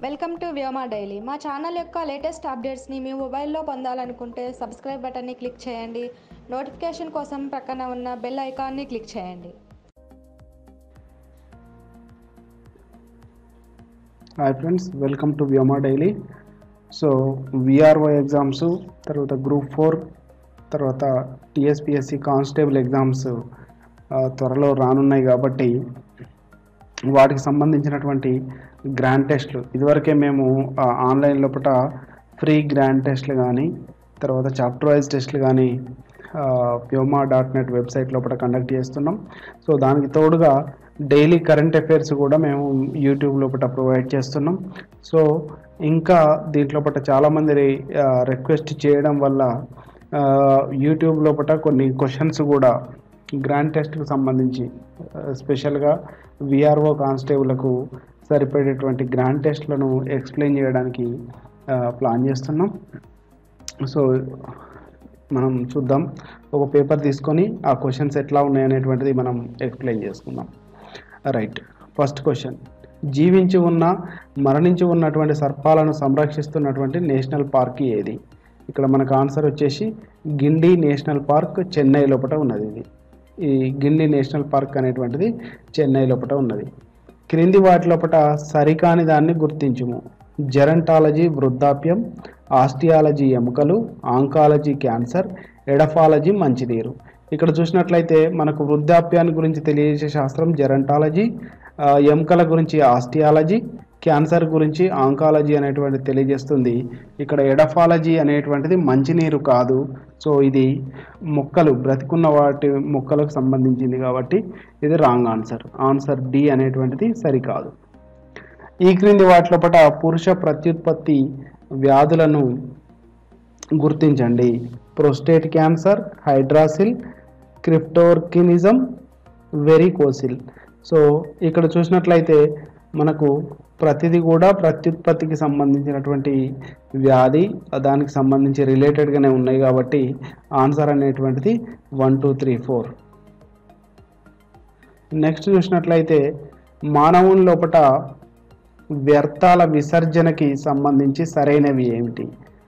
welcome to Vyoma daily మా channel యొక్క latest అప్డేట్స్ని మీ మొబైల్లో పొందాలనుకుంటే సబ్స్క్రైబ్ బటన్ని క్లిక్ చేయండి నోటిఫికేషన్ కోసం ప్రక్కన ఉన్న బెల్ ఐకాన్ని క్లిక్ చేయండి hi friends welcome to Vyoma daily so VRO exams తర్వాత గ్రూప్ ఫోర్ తర్వాత టిఎస్పిఎస్సి కానిస్టేబుల్ ఎగ్జామ్స్ ఆ, త్వరలో రానున్నాయి కాబట్టి వాటికి సంబంధించినటువంటి గ్రాండ్ టెస్ట్లు ఇదివరకే మేము ఆ, ఆన్లైన్ లోపల ఫ్రీ గ్రాండ్ టెస్ట్లు కానీ తర్వాత చాప్టర్ వైజ్ టెస్ట్లు కానీ వ్యోమా డాట్ నెట్ వెబ్సైట్ లోపల కండక్ట్ చేస్తున్నాం సో దానికి తోడుగా డైలీ కరెంట్ అఫైర్స్ కూడా మేము యూట్యూబ్ లోపల ప్రొవైడ్ చేస్తున్నాం సో ఇంకా దీంట్లో పట్ల చాలామంది రిక్వెస్ట్ చేయడం వల్ల ఆ, యూట్యూబ్ లోపల కొన్ని క్వశ్చన్స్ కూడా గ్రాండ్ టెస్ట్కి సంబంధించి ఆ, స్పెషల్గా విఆర్ఓ కానిస్టేబుల్కు సరిపడేటువంటి గ్రాండ్ టెస్ట్లను ఎక్స్ప్లెయిన్ చేయడానికి ఆ, ప్లాన్ చేస్తున్నాం సో మనం చూద్దాం ఒక పేపర్ తీసుకొని ఆ క్వశ్చన్స్ ఎట్లా ఉన్నాయనేటువంటిది మనం ఎక్స్ప్లెయిన్ చేసుకుందాం రైట్ ఫస్ట్ క్వశ్చన్ జీవించి ఉన్న మరణించి ఉన్నటువంటి సర్పాలను సంరక్షిస్తున్నటువంటి నేషనల్ పార్క్ ఏది ఇక్కడ మనకు ఆన్సర్ వచ్చేసి గిండి నేషనల్ పార్క్ చెన్నై లోపల ఉన్నది ఇది ఈ గిండి నేషనల్ పార్క్ అనేటువంటిది చెన్నై లోపల ఉన్నది క్రింది వాటి లోపల సరికాని దాన్ని గుర్తించుము జెరంటాలజీ వృద్ధాప్యం ఆస్టియాలజీ ఎముకలు ఆంకాలజీ క్యాన్సర్ ఎడఫాలజీ మంచినీరు ఇక్కడ చూసినట్లయితే మనకు వృద్ధాప్యాన్ని గురించి తెలియజేసే శాస్త్రం జెరంటాలజీ ఆ, ఎముకల గురించి ఆస్టియాలజీ క్యాన్సర్ గురించి ఆంకాలజీ అనేటువంటి తెలియజేస్తుంది ఇక్కడ ఎడఫాలజీ అనేటువంటిది మంచినీరు కాదు సో ఇది మొక్కలు బ్రతికున్న వాటి మొక్కలకు సంబంధించింది కాబట్టి ఇది రాంగ్ ఆన్సర్ ఆన్సర్ డి అనేటువంటిది సరికాదు ఈ క్రింది వాటిలో పట పురుష ప్రత్యుత్పత్తి వ్యాధులను గుర్తించండి prostate cancer hydrocele cryptorchidism varicocele so ఇక్కడ చూసినట్లయితే మనకు ప్రతిదీ కూడా ప్రత్యుత్పత్తికి సంబంధించినటువంటి వ్యాధి దానికి సంబంధించి రిలేటెడ్గానే ఉన్నాయి కాబట్టి ఆన్సర్ అనేటువంటిది one two three four next చూసినట్లయితే మానవుని లోపట వ్యర్థాల విసర్జనకి సంబంధించి సరైనవి ఏమిటి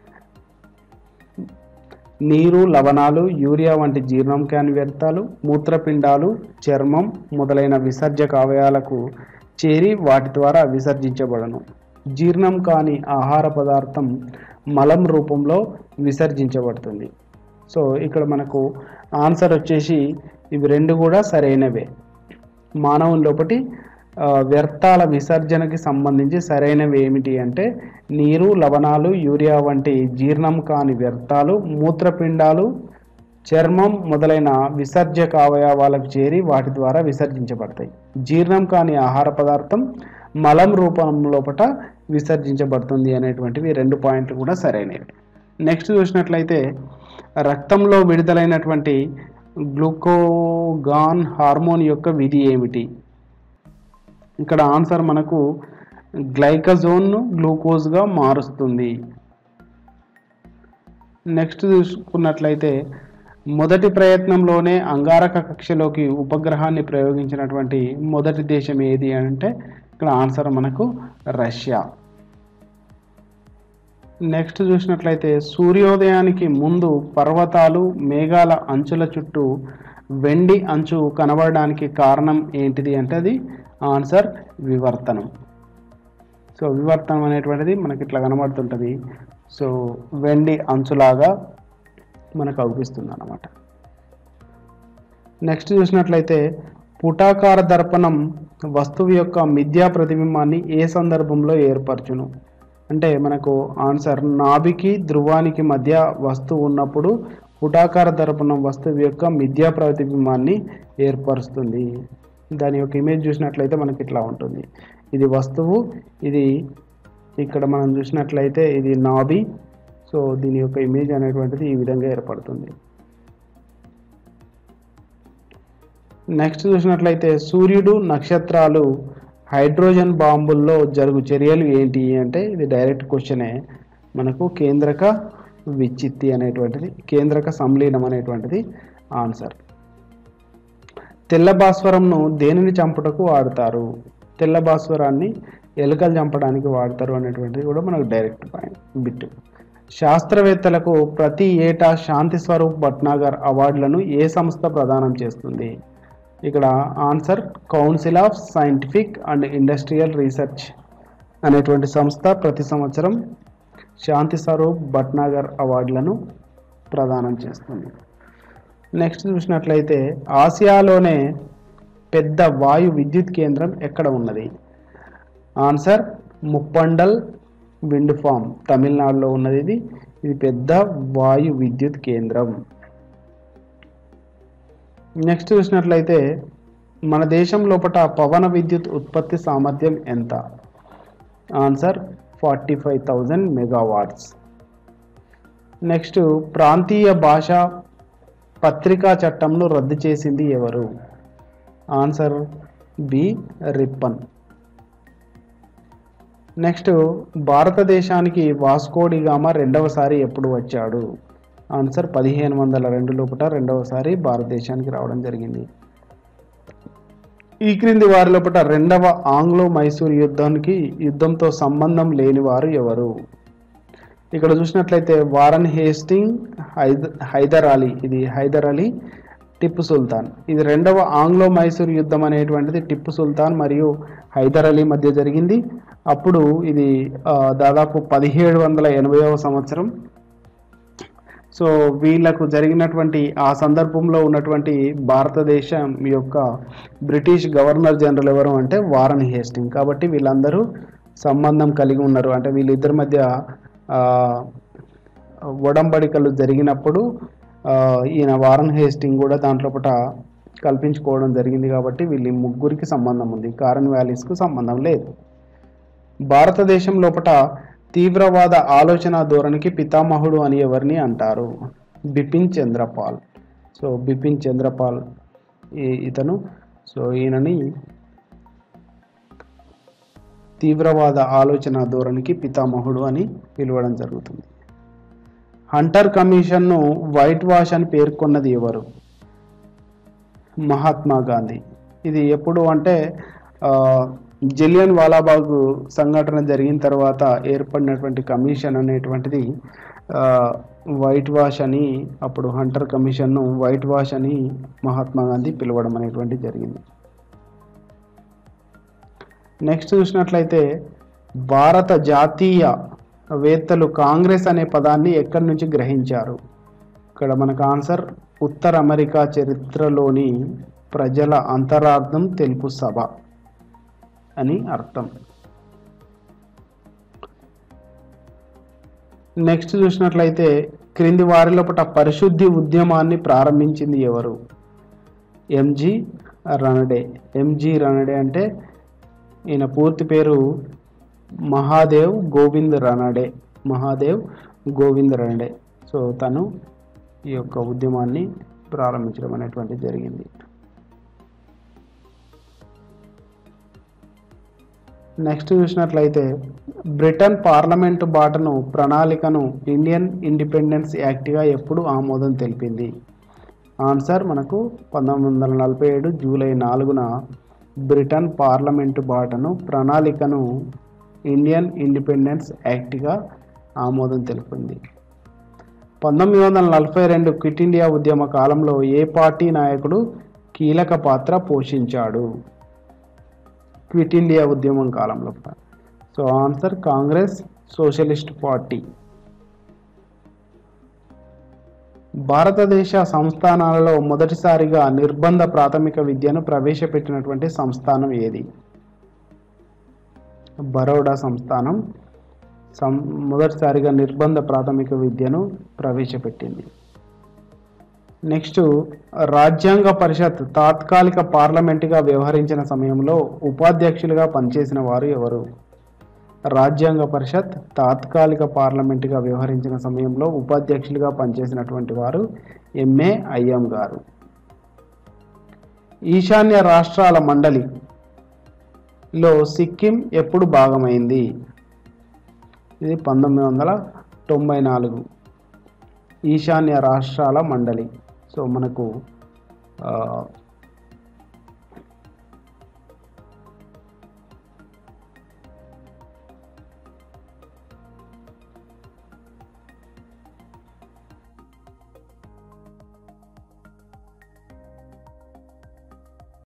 నీరు లవణాలు యూరియా వంటి జీర్ణం కాని వ్యర్థాలు మూత్రపిండాలు చర్మం మొదలైన విసర్జక అవయాలకు చేరి వాటి ద్వారా విసర్జించబడను జీర్ణం కాని ఆహార పదార్థం మలం రూపంలో విసర్జించబడుతుంది సో ఇక్కడ మనకు ఆన్సర్ వచ్చేసి ఇవి రెండు కూడా సరైనవే మానవుని లోపటి ఆ, వ్యర్థాల విసర్జనకి సంబంధించి సరైనవి ఏమిటి అంటే నీరు లవణాలు యూరియా వంటి జీర్ణం కాని వ్యర్థాలు మూత్రపిండాలు చర్మం మొదలైన విసర్జక అవయవాలకు చేరి వాటి ద్వారా విసర్జించబడతాయి జీర్ణం కాని ఆహార పదార్థం మలం రూపం లోపట విసర్జించబడుతుంది అనేటువంటివి రెండు పాయింట్లు కూడా సరైనవి నెక్స్ట్ చూసినట్లయితే రక్తంలో విడుదలైనటువంటి గ్లూకోగాన్ హార్మోన్ యొక్క విధి ఏమిటి ఇక్కడ ఆన్సర్ మనకు గ్లైకజోన్ను గ్లూకోజ్గా మారుస్తుంది నెక్స్ట్ చూసుకున్నట్లయితే మొదటి ప్రయత్నంలోనే అంగారక కక్షలోకి ఉపగ్రహాన్ని ప్రయోగించినటువంటి మొదటి దేశం ఏది అంటే ఇక్కడ ఆన్సర్ మనకు రష్యా నెక్స్ట్ చూసినట్లయితే సూర్యోదయానికి ముందు పర్వతాలు మేఘాల అంచుల చుట్టూ వెండి అంచు కనబడడానికి కారణం ఏంటిది అంటే అది ఆన్సర్ వివర్తనం సో వివర్తనం అనేటువంటిది మనకి ఇట్లా కనబడుతుంటుంది సో వెండి అంచులాగా మనకు అవుపిస్తుంది అన్నమాట నెక్స్ట్ చూసినట్లయితే పుటాకార దర్పణం వస్తువు యొక్క మిథ్యా ప్రతిబింబాన్ని ఏ సందర్భంలో ఏర్పరచును అంటే మనకు ఆన్సర్ నాభికి ధ్రువానికి మధ్య వస్తువు ఉన్నప్పుడు పుటాకార దర్పణం వస్తువు యొక్క మిథ్యా ప్రతిబింబాన్ని ఏర్పరుస్తుంది దాని యొక్క ఇమేజ్ చూసినట్లయితే మనకి ఇట్లా ఉంటుంది ఇది వస్తువు ఇది ఇక్కడ మనం చూసినట్లయితే ఇది నాభి సో దీని యొక్క ఇమేజ్ అనేటువంటిది ఈ విధంగా ఏర్పడుతుంది నెక్స్ట్ చూసినట్లయితే సూర్యుడు నక్షత్రాలు హైడ్రోజన్ బాంబుల్లో జరుగు చర్యలు ఏంటి అంటే ఇది డైరెక్ట్ క్వశ్చనే మనకు కేంద్రక విచ్చిత్తి అనేటువంటిది కేంద్రక సంలీనం అనేటువంటిది ఆన్సర్ తెల్ల భాస్వరంను దేనిని చంపుటకు వాడతారు తెల్ల భాస్వరాన్ని ఎలుకలు చంపడానికి వాడతారు అనేటువంటిది కూడా మనకు డైరెక్ట్ పాయింట్ బిట్ శాస్త్రవేత్తలకు ప్రతి ఏటా శాంతి స్వరూప్ భట్నాగర్ అవార్డులను ఏ సంస్థ ప్రదానం చేస్తుంది ఇక్కడ answer council of scientific and industrial research అనేటువంటి సంస్థ ప్రతి సంవత్సరం శాంతి స్వరూప్ భట్నాగర్ అవార్డులను ప్రదానం చేస్తుంది నెక్స్ట్ చూసినట్లయితే ఆసియాలోనే పెద్ద వాయు విద్యుత్ కేంద్రం ఎక్కడ ఉన్నది ఆన్సర్ ముప్పండల్ విండ్ ఫామ్ తమిళనాడులో ఉన్నది ఇది ఇది పెద్ద వాయు విద్యుత్ కేంద్రం నెక్స్ట్ చూసినట్లయితే మన దేశం లోపల పవన విద్యుత్ ఉత్పత్తి సామర్థ్యం ఎంత answer forty five thousand megawatts next ప్రాంతీయ భాష పత్రికా చట్టంను రద్దు చేసింది ఎవరు ఆన్సర్ బి రిప్పన్ నెక్స్ట్ భారతదేశానికి వాస్కోడిగామా రెండవసారి ఎప్పుడు వచ్చాడు ఆన్సర్ పదిహేను వందల రెండు లోపల రెండవసారి భారతదేశానికి రావడం జరిగింది ఈ క్రింది వారి లోపల రెండవ ఆంగ్లో మైసూర్ యుద్ధానికి యుద్ధంతో సంబంధం లేని వారు ఎవరు ఇక్కడ చూసినట్లయితే వారన్ హేస్టింగ్ హైద హైదర్ అలీ ఇది హైదర్ అలీ టిప్పు సుల్తాన్ ఇది రెండవ ఆంగ్లో మైసూర్ యుద్ధం అనేటువంటిది టిప్పు సుల్తాన్ మరియు హైదర్ అలీ మధ్య జరిగింది అప్పుడు ఇది ఆ, దాదాపు పదిహేడు వందల ఎనభైవ సంవత్సరం సో వీళ్ళకు జరిగినటువంటి ఆ సందర్భంలో ఉన్నటువంటి భారతదేశం యొక్క బ్రిటిష్ గవర్నర్ జనరల్ ఎవరు అంటే వారన్ హేస్టింగ్ కాబట్టి వీళ్ళందరూ సంబంధం కలిగి ఉన్నారు అంటే వీళ్ళిద్దరి మధ్య ఆ, ఒడంబడికలు జరిగినప్పుడు ఆ, ఈయన వారన్ హేస్టింగ్ కూడా దాంట్లో పట కల్పించుకోవడం జరిగింది కాబట్టి వీళ్ళ ముగ్గురికి సంబంధం ఉంది కారన్ వ్యాలీస్కు సంబంధం లేదు భారతదేశం లోపట తీవ్రవాద ఆలోచన ధోరణికి పితామహుడు అని ఎవరిని అంటారు బిపిన్ చంద్రపాల్ సో బిపిన్ చంద్రపాల్ ఈ- ఇతను సో ఈయనని తీవ్రవాద ఆలోచన ధోరణికి పితామహుడు అని పిలవడం జరుగుతుంది హంటర్ కమిషన్ను వైట్ వాష్ అని పేర్కొన్నది ఎవరు మహాత్మా గాంధీ ఇది ఎప్పుడు అంటే ఆ, జలియన్ వాలాబాగ్ సంఘటన జరిగిన తర్వాత ఏర్పడినటువంటి కమిషన్ అనేటువంటిది ఆ, వైట్ వాష్ అని అప్పుడు హంటర్ కమిషన్ను వైట్ వాష్ అని మహాత్మా గాంధీ పిలవడం అనేటువంటి జరిగింది నెక్స్ట్ చూసినట్లయితే భారత జాతీయ వేత్తలు కాంగ్రెస్ అనే పదాన్ని ఎక్కడి నుంచి గ్రహించారు ఇక్కడ మనకు ఆన్సర్ ఉత్తర అమెరికా చరిత్రలోని ప్రజల అంతరార్థం తెలుపు సభ అని అర్థం నెక్స్ట్ చూసినట్లయితే క్రింది వారి లోపల పరిశుద్ధి ఉద్యమాన్ని ప్రారంభించింది ఎవరు ఎంజి రనడే ఎంజి రనడే అంటే ఈయన పూర్తి పేరు మహాదేవ్ గోవింద్ రనడే మహాదేవ్ గోవింద్ రనడే సో తను ఈ యొక్క ఉద్యమాన్ని ప్రారంభించడం అనేటువంటిది జరిగింది నెక్స్ట్ చూసినట్లయితే బ్రిటన్ పార్లమెంటు బాటను ప్రణాళికను ఇండియన్ ఇండిపెండెన్స్ యాక్ట్గా ఎప్పుడు ఆమోదం తెలిపింది ఆన్సర్ మనకు పంతొమ్మిది వందల నలభై ఏడు జూలై నాలుగున బ్రిటన్ పార్లమెంటు బాటను ప్రణాళికను ఇండియన్ ఇండిపెండెన్స్ యాక్ట్గా ఆమోదం తెలిపింది పంతొమ్మిది వందల నలభై రెండు క్విట్ ఇండియా ఉద్యమ కాలంలో ఏ పార్టీ నాయకుడు కీలక పాత్ర పోషించాడు క్విట్ ఇండియా ఉద్యమం కాలంలో so answer Congress socialist party భారతదేశ సంస్థానాలలో మొదటిసారిగా నిర్బంధ ప్రాథమిక విద్యను ప్రవేశపెట్టినటువంటి సంస్థానం ఏది బరోడా సంస్థానం సం మొదటిసారిగా నిర్బంధ ప్రాథమిక విద్యను ప్రవేశపెట్టింది నెక్స్ట్ రాజ్యాంగ పరిషత్ తాత్కాలిక పార్లమెంటుగా వ్యవహరించిన సమయంలో ఉపాధ్యక్షులుగా పనిచేసిన వారు ఎవరు రాజ్యాంగ పరిషత్ తాత్కాలిక పార్లమెంటుగా వ్యవహరించిన సమయంలో ఉపాధ్యక్షులుగా పనిచేసినటువంటి వారు ఎంఏ అయ్యం గారు ఈశాన్య రాష్ట్రాల మండలి లో సిక్కిం ఎప్పుడు భాగమైంది ఇది పంతొమ్మిది వందల తొంభై నాలుగు ఈశాన్య రాష్ట్రాల మండలి సో మనకు ఆ,